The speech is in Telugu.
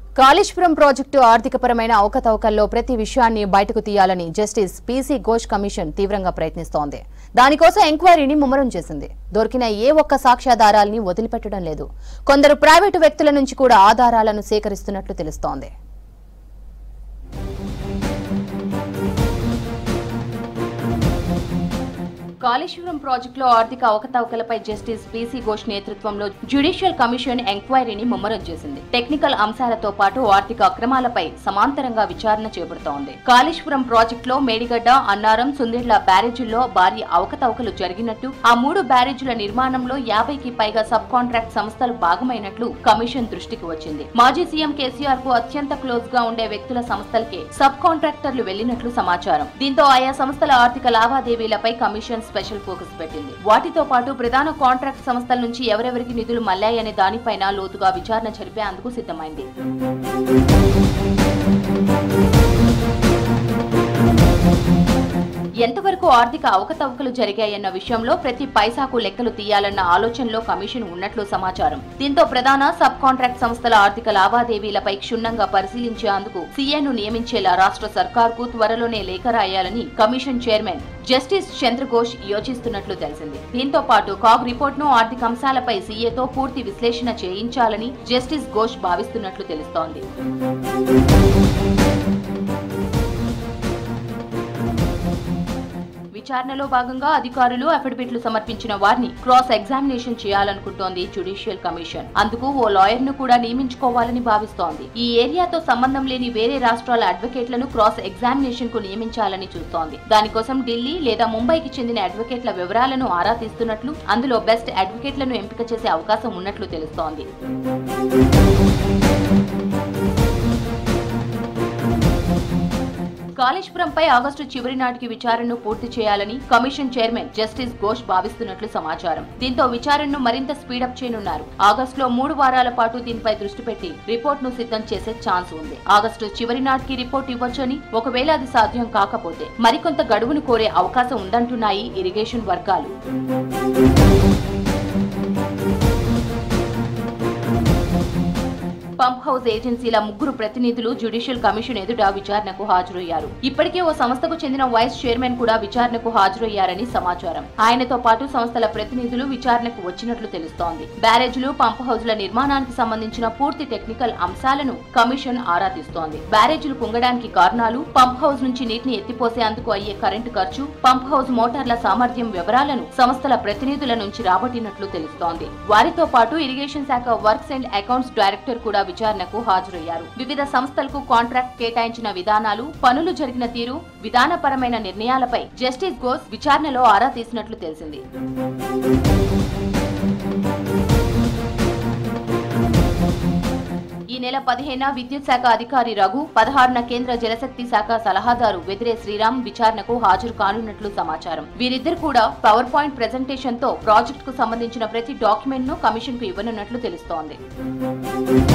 కాళేశ్వరం ప్రాజెక్టు ఆర్థికపరమైన అవకతవకల్లో ప్రతి విషయాన్ని బయటకు తీయాలని జస్టిస్ పీసీ ఘోష్ కమిషన్ తీవ్రంగా ప్రయత్నిస్తోంది దానికోసం ఎంక్వైరీని ముమ్మరం చేసింది దొరికిన ఏ ఒక్క సాక్ష్యాధారాల్ని వదిలిపెట్టడం లేదు కొందరు ప్రైవేటు వ్యక్తుల నుంచి కూడా ఆధారాలను సేకరిస్తున్నట్లు తెలుస్తోంది కాళేశ్వరం ప్రాజెక్టులో ఆర్థిక అవకతవకలపై జస్టిస్ పీసీ ఘోష్ నేతృత్వంలో జ్యుడిషియల్ కమిషన్ ఎంక్వైరీని ముమ్మరం చేసింది టెక్నికల్ అంశాలతో పాటు ఆర్థిక అక్రమాలపై సమాంతరంగా విచారణ చేపడుతోంది కాళేశ్వరం ప్రాజెక్టులో మేడిగడ్డ అన్నారం సుందిళ్ల బ్యారేజీల్లో భారీ అవకతవకలు జరిగినట్టు ఆ మూడు బ్యారేజీల నిర్మాణంలో యాభైకి పైగా సబ్ కాంట్రాక్ట్ సంస్థలు భాగమైనట్లు కమిషన్ దృష్టికి వచ్చింది మాజీ సీఎం కేసీఆర్ కు అత్యంత క్లోజ్ గా ఉండే వ్యక్తుల సంస్థలకే సబ్ కాంట్రాక్టర్లు వెళ్లినట్లు సమాచారం దీంతో ఆయా సంస్థల ఆర్థిక లావాదేవీలపై కమిషన్ స్పెషల్ ఫోకస్ పెట్టింది వాటితో పాటు ప్రధాన కాంట్రాక్ట్ సంస్థల నుంచి ఎవరెవరికి నిధులు మళ్లాయనే దానిపైన లోతుగా విచారణ జరిపేందుకు సిద్ధమైంది ఎంతవరకు ఆర్థిక అవకతవకలు జరిగాయన్న విషయంలో ప్రతి పైసాకు లెక్కలు తీయాలన్న ఆలోచనలో కమిషన్ ఉన్నట్లు సమాచారం దీంతో ప్రధాన సబ్ కాంట్రాక్ట్ సంస్థల ఆర్థిక లావాదేవీలపై క్షుణ్ణంగా పరిశీలించేందుకు సీఏను నియమించేలా రాష్ట్ర సర్కార్కు త్వరలోనే లేఖ రాయాలని కమిషన్ చైర్మన్ జస్టిస్ చంద్రఘోష్ యోచిస్తున్నట్లు తెలిసింది దీంతో పాటు కాగ్ రిపోర్ట్ను ఆర్థిక అంశాలపై సీఏతో పూర్తి విశ్లేషణ చేయించాలని జస్టిస్ ఘోష్ భావిస్తున్నట్లు తెలుస్తోంది విచారణలో భాగంగా అధికారులు అఫిడవిట్లు సమర్పించిన వారిని క్రాస్ ఎగ్జామినేషన్ చేయాలనుకుంటోంది జ్యుడిషియల్ కమిషన్ అందుకు ఓ లాయర్ ను కూడా నియమించుకోవాలని భావిస్తోంది ఈ ఏరియాతో సంబంధం లేని వేరే రాష్ట్రాల అడ్వకేట్లను క్రాస్ ఎగ్జామినేషన్ కు నియమించాలని చూస్తోంది దానికోసం ఢిల్లీ లేదా ముంబైకి చెందిన అడ్వకేట్ల వివరాలను ఆరా తీస్తున్నట్లు అందులో బెస్ట్ అడ్వకేట్లను ఎంపిక చేసే అవకాశం ఉన్నట్లు తెలుస్తోంది కాళేశ్వరంపై ఆగస్టు చివరి నాటికి విచారణను పూర్తి చేయాలని కమిషన్ చైర్మన్ జస్టిస్ ఘోష్ భావిస్తున్నట్లు సమాచారం దీంతో విచారణను మరింత స్పీడప్ చేయనున్నారు ఆగస్టులో మూడు వారాల పాటు దీనిపై దృష్టి పెట్టి రిపోర్ట్ ను సిద్ధం చేసే ఛాన్స్ ఉంది ఆగస్టు చివరి నాటికి రిపోర్ట్ ఇవ్వొచ్చని ఒకవేళ అది సాధ్యం కాకపోతే మరికొంత గడువును కోరే అవకాశం ఉందంటున్నాయి ఇరిగేషన్ వర్గాలు పంప్ హౌస్ ఏజెన్సీల ముగ్గురు ప్రతినిధులు జ్యుడిషియల్ కమిషన్ ఎదుట విచారణకు హాజరయ్యారు ఇప్పటికే ఓ సంస్థకు చెందిన వైస్ చైర్మన్ కూడా విచారణకు హాజరయ్యారని సమాచారం ఆయనతో పాటు సంస్థల ప్రతినిధులు విచారణకు వచ్చినట్లు తెలుస్తోంది బ్యారేజ్లు పంప్ హౌజ్ల నిర్మాణానికి సంబంధించిన పూర్తి టెక్నికల్ అంశాలను కమిషన్ ఆరా తీస్తోంది బ్యారేజ్లు కుంగడానికి కారణాలు పంప్ హౌస్ నుంచి నీటిని ఎత్తిపోసేందుకు అయ్యే కరెంటు ఖర్చు పంప్ హౌస్ మోటార్ల సామర్థ్యం వివరాలను సంస్థల ప్రతినిధుల నుంచి రాబట్టినట్లు తెలుస్తోంది వారితో పాటు ఇరిగేషన్ శాఖ వర్క్స్ అండ్ అకౌంట్స్ డైరెక్టర్ కూడా విచారణకు హాజరయ్యారు వివిధ సంస్థలకు కాంట్రాక్ట్ కేటాయించిన విధానాలు పనులు జరిగిన తీరు విధానపరమైన నిర్ణయాలపై జస్టిస్ ఘోష్ విచారణలో ఆరా తీసినట్లు తెలిసింది ఈ నెల పదిహేన విద్యుత్ శాఖ అధికారి రఘు పదహారున కేంద్ర జలశక్తి శాఖ సలహాదారు వెదిరే శ్రీరామ్ విచారణకు హాజరు కానున్నట్లు సమాచారం వీరిద్దరు కూడా పవర్ పాయింట్ ప్రెజెంటేషన్ తో ప్రాజెక్ట్ కు సంబంధించిన ప్రతి డాక్యుమెంట్ ను కమిషన్ కు ఇవ్వనున్నట్లు తెలుస్తోంది